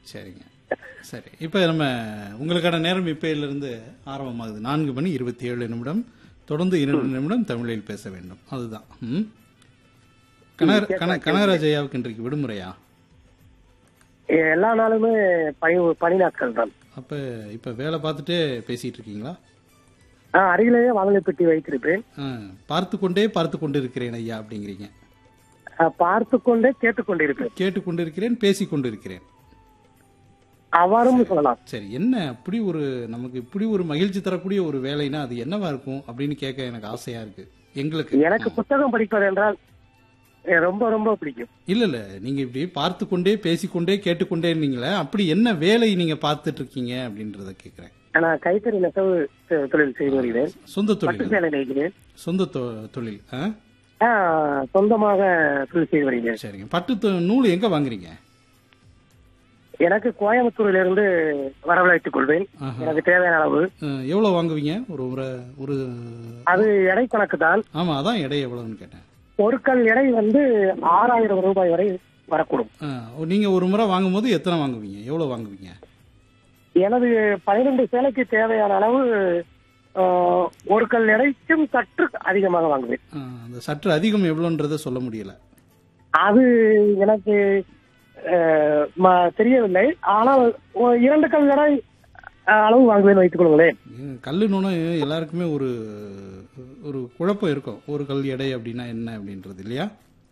சரிங்க சரி இப்போ நம்ம உங்களுக்கான நேரம் இப்பையிலிருந்து ஆரம்பமாகுது நான்கு மணி இருபத்தி ஏழு நிமிடம் தொடர்ந்து இரண்டு நிமிடம் தமிழில் பேச வேண்டும் அதுதான் ம் கனக கன- கனகராஜ் ஐயாவுக்கு இன்றைக்கு விடுமுறையா எல்லா நாளுமே பணி பணி நாட்கள் தான் அப்ப இப்ப வேலை பார்த்துட்டே பேசிட்டு இருக்கீங்களா நான் அருகிலேயே வானொலி பெட்டி வைத்திருப்பேன் ஆ, பார்த்து கொண்டே பார்த்து கொண்டு இருக்கிறேன் ஐயா அப்படிங்கிறீங்க அஹ், பார்த்து கொண்டே கேட்டுக்கொண்டிருப்பேன் கேட்டுக்கொண்டு இருக்கிறேன் பேசிக் கொண்டு இருக்கிறேன் அவ்வாறும் சொல்லலாம் சரி என்ன அப்படி ஒரு நமக்கு இப்படி ஒரு மகிழ்ச்சி தரக்கூடிய ஒரு வேலைனா அது என்னவா இருக்கும் அப்படின்னு கேட்க எனக்கு ஆசையா இருக்கு எங்களுக்கு எனக்கு புத்தகம் படிப்பது என்றால் அஹ், ரொம்ப ரொம்ப பிடிக்கும் இல்ல இல்ல நீங்க இப்படி பார்த்து கொண்டே பேசிக்கொண்டே கேட்டுக்கொண்டே இருந்தீங்களே அப்படி என்ன வேலை நீங்க பார்த்துட்டு இருக்கீங்க அப்படின்றத கேக்குறேன் நான் கைத்தறி நெசவு தொ- தொழில் செய்து வருகிறேன் சொந்த பட்டு தொழில் சேலை நெய்கிறேன் சொந்த தொ- தொழில் ஆ? ஆஹ், சொந்தமாக தொழில் செய்து வருகிறேன் சரிங்க பட்டு தொ- நூல் எங்க வாங்குறீங்க எனக்கு கோயம்புத்தூரில் இருந்து வரவழைத்துக் கொள்வேன் ஆஹா. எனக்கு தேவையான அளவு அஹ், எவ்வளவு வாங்குவீங்க ஒரு ஒரு ஒரு அது எடை கணக்கு தான் ஆமா அதான் எடை எவ்வளவுன்னு கேட்டேன் பொருட்கள் எடை வந்து ஆறாயிரம் ரூபாய் வரை வரக்கூடும் அஹ், நீங்க ஒரு முறை வாங்கும்போது எத்தனை வாங்குவீங்க எவ்வளவு வாங்குவீங்க எனது பனிரெண்டு சேலைக்கு தேவையான அளவு ஆஹ், ஒரு கல் எடைக்கும் சற்று அதிகமாக வாங்குவேன் அஹ், அந்த சற்று அதிகம் எவ்வளோன்றத சொல்ல முடியல அது எனக்கு ஆஹ், ம- தெரியவில்லை ஆனால் ஒரு இரண்டு கல் எடை ஆஹ், அளவு வாங்குவேன் வைத்துக் கொள்ளுங்களேன் ஏங்க, கல்லுன்னு எல்லாருக்குமே ஒரு ஒரு குழப்பம் இருக்கும் ஒரு கல் எடை அப்படின்னா என்ன அப்படின்றது இல்லையா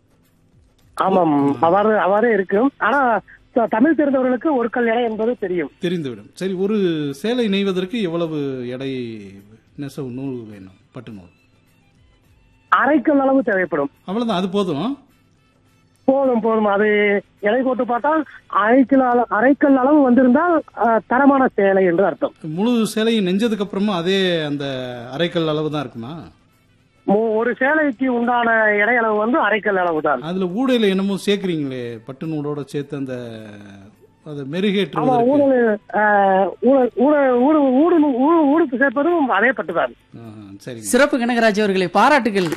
ஆமாம் அவ்வாறு அவ்வாறே இருக்கும் ஆனா த- தமிழ் தெரிந்தவர்களுக்கு ஒரு கல் எடை என்பது தெரியும் தெரிந்துவிடும் சரி ஒரு சேலை நெய்வதற்கு எவ்வளவு எடை நெசவு நூல் வேணும் பட்டு நூல் அரைக்கல் அளவு தேவைப்படும் அவ்வளவுதான் அது போதும் போதும் போதும் அது எடை போட்டு பார்த்தால் அரைக்கல் அள- அரைக்கல் அளவு வந்திருந்தால் ஆஹ், தரமான சேலை என்று அர்த்தம் முழு சேலையை நெஞ்சதுக்கு அப்புறமும் அதே அந்த அரைக்கல் அளவு தான் இருக்குமா மு- ஒரு சேலைக்கு உண்டான எடை அளவு வந்து அரைக்கல் அளவு தான் அதுல ஊடையில என்னமோ சேர்க்கறீங்களே பட்டு நூலோட சேர்த்து அந்த அதை ஆமா மெருகேற்றுவதற்கு ஊழல் ஆஹ், ஊழல் ஊழல் ஊடு ஊடு ஊடு ஊடுக்கு சேர்ப்பதும் அதே பட்டுதான் ஆஹா, சரிங்க சிறப்பு கனகராஜ் அவர்களே பாராட்டுகள்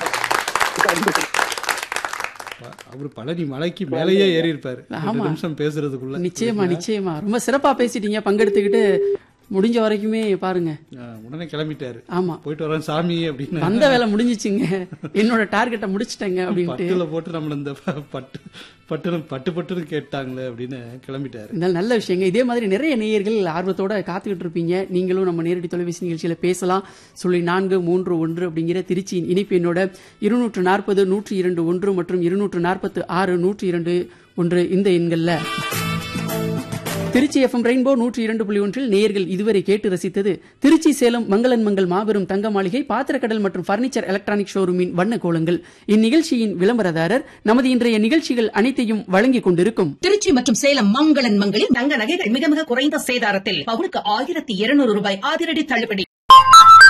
ப- அவரு பழனி மலைக்கு மேலேயே ஏறி இருப்பாரு ரெண்டு நிமிஷம் பேசுறதுக்குள்ள நிச்சயமா நிச்சயமா ரொம்ப சிறப்பா பேசிட்டீங்க பங்கெடுத்துக்கிட்டு முடிஞ்ச வரைக்குமே பாருங்க ஆ, உடனே கிளம்பிட்டாரு ஆமா போயிட்டு வரேன் சாமி அப்படின்னு வந்த வேலை முடிஞ்சிச்சுங்க என்னோட டார்கெட்டை முடிச்சிட்டேங்க அப்படின்ட்டு பட்டுல போட்டு நம்மள இந்த ப- பட்டு பட்டு பட்டு பட்டுன்னு கேட்டாங்களே அப்படின்னு கிளம்பிட்டாரு இருந்தாலும் நல்ல விஷயங்க இதே மாதிரி நிறைய நேயர்கள் ஆர்வத்தோட காத்துக்கிட்டு இருப்பீங்க நீங்களும் நம்ம நேரடி தொலைபேசி நிகழ்ச்சியில பேசலாம் சொல்லி நான்கு மூன்று ஒன்று அப்படிங்கிற திருச்சியின் இணைப்பு என்னோட இருநூற்று நாற்பது நூற்றி இரண்டு ஒன்று மற்றும் இருநூற்று நாற்பத்து ஆறு நூற்றி இரண்டு ஒன்று இந்த எண்கள்ல திருச்சி எஃப்எம் ரெயின்போ நூற்றி இரண்டு புள்ளி ஒன்றில் நேயர்கள் இதுவரை கேட்டு ரசித்தது திருச்சி சேலம் மங்களன் மங்கள் மாபெரும் தங்க மாளிகை பாத்திரக்கடல் மற்றும் பர்னிச்சர் எலக்ட்ரானிக் ஷோரூமின் வண்ண கோலங்கள் இந்நிகழ்ச்சியின் விளம்பரதாரர் நமது இன்றைய நிகழ்ச்சிகள் அனைத்தையும் வழங்கிக் கொண்டிருக்கும் திருச்சி மற்றும் சேலம் மங்களன் மங்களில் தங்க நகைகள் மிக மிக குறைந்த சேதாரத்தில் பவுனுக்கு ஆயிரத்தி இருநூறு ரூபாய் அதிரடி தள்ளுபடி